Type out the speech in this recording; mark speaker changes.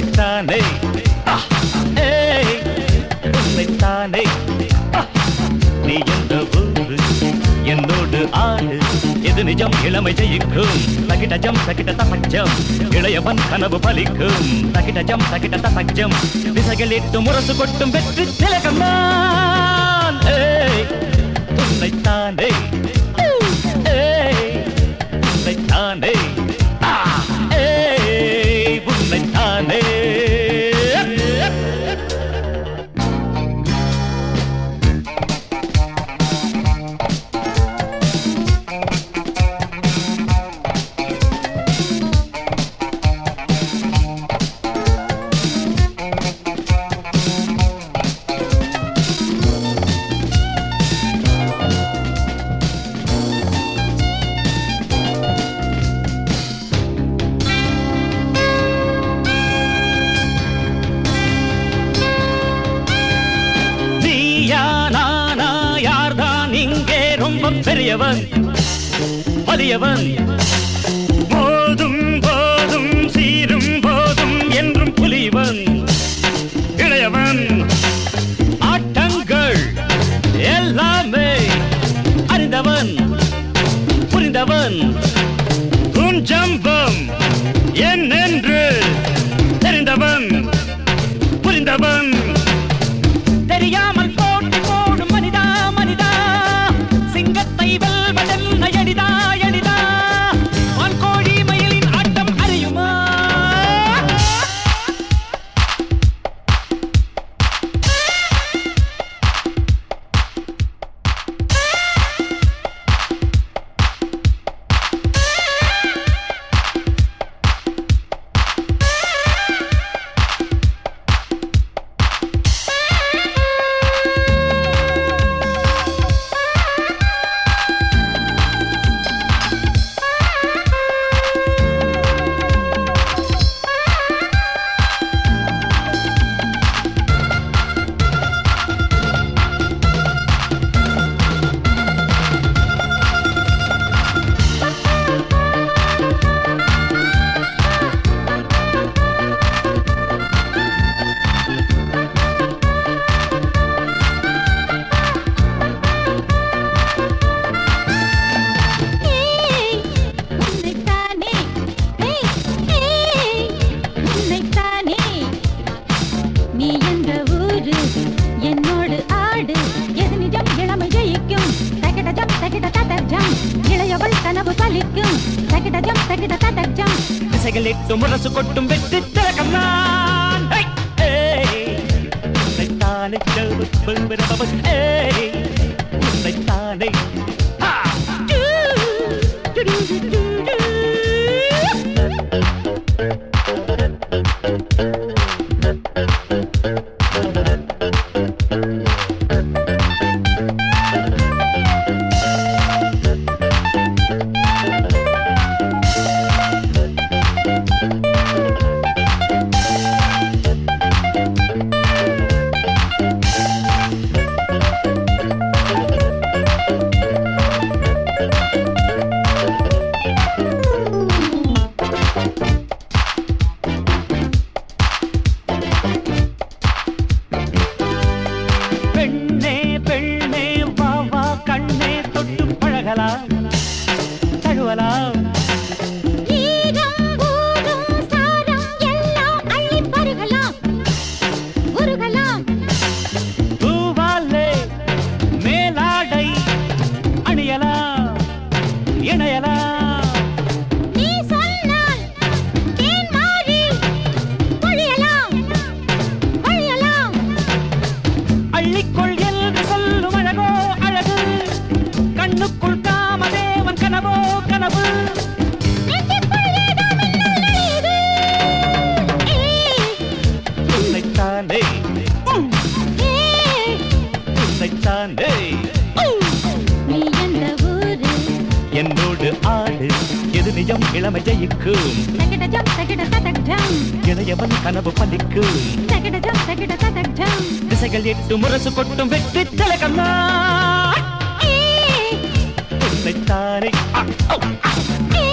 Speaker 1: உன்னைத்தானே ஆ, ஏய், உன்னைத்தானே ஆ, நீ எந்த ஊரு என்னோடு ஆடு எது நிஜம் இளமை ஜெயிக்கும் தகிடஜம் தகிட தசஜம் இளையவன் கனவு பலிக்கும் தகிடஜம் தகிட தசஜம் திசைகளிட்டு முரசு கொட்டும் வெற்றி திலகம் நான் ஏய், உன்னைத்தானே ஏய், உன்னைத்தானே ஆ, ஏய், உன்னைத்தானே நீயா நானா யார்தான் இங்கே ரொம்ப பெரியவன் வலியவன் போதும் போதும் சீரும் போதும் என்றும் புலிவன் இளையவன் ஆட்டங்கள் எல்லாமே அறிந்தவன் புரிந்தவன் உன் ஜம்பம் என்னென்று தெரிந்தவன் புரிந்தவன் தெரியாமல் போட்டி போடும் மனிதா மனிதா சிங்கத்தை வெல்வதென்ன எளிதா எளிதா வான்கோழி மயிலின் ஆட்டம் அறியுமா
Speaker 2: ஏய் உன்னைத்தானே ஏய் ஏய் உன்னைத்தானே நீ எந்த ஊரு என்னோடு ஆடு எது நிஜம் இளமை ஜெயிக்கும் தகிடஜம் தகிட ததஜம் இளையவள் கனவு பலிக்கும் தகிடஜம் தகிட ததஜம்
Speaker 1: திசைகளிட்டு முரசு கொட்டும் வெற்றி திலகம் நான் ஹை! ஏய், உன்னைத்தானே ஜவு பம்பரபவ. ஏய், உன்னைத்தானே ஆ!
Speaker 2: டூ, டு, டு, டு, டு, டு.
Speaker 1: பெண்ணே பெண்ணே வா வா கண்ணே தொட்டு பழகலாம் தழுவலாம்
Speaker 2: ஈரம் ஊரும் சாரம் எல்லாம் அள்ளிப் பருகலாம் உருகலாம்
Speaker 1: பூவாலே மேலாடை அணியலாம் இணையலாம்
Speaker 2: நீ சொன்னால் தேன் மாறி பொழியலாம் வழியலாம்
Speaker 1: அள்ளிக்கொள் என்று சொல்லும் அழகோ அழகு கண்ணுக்குள் காமதேவன் கனவோ கனவு
Speaker 2: நெஞ்சுக்குள் ஏதோ மின்னல் நுழையுது. ஏய்,
Speaker 1: உன்னைத்தானே
Speaker 2: ஏய்,
Speaker 1: உன்னைத்தானே
Speaker 2: நீ எந்த ஊரு
Speaker 1: என்னோடு ஆடு எது நிஜம் இளமை ஜெயிக்கும்
Speaker 2: தகிடஜம் தகிட ததக்டம்
Speaker 1: இளையவன் கனவு பலிக்கும்
Speaker 2: தகிடஜம் தகிட ததக்டம்
Speaker 1: திசைகள் எட்டு முரசு கொட்டும் வெற்றி திலகம் நான்
Speaker 2: ஏய்,
Speaker 1: உன்னைத்தானே ஆ, ஔ, ஆ.
Speaker 2: ஏய்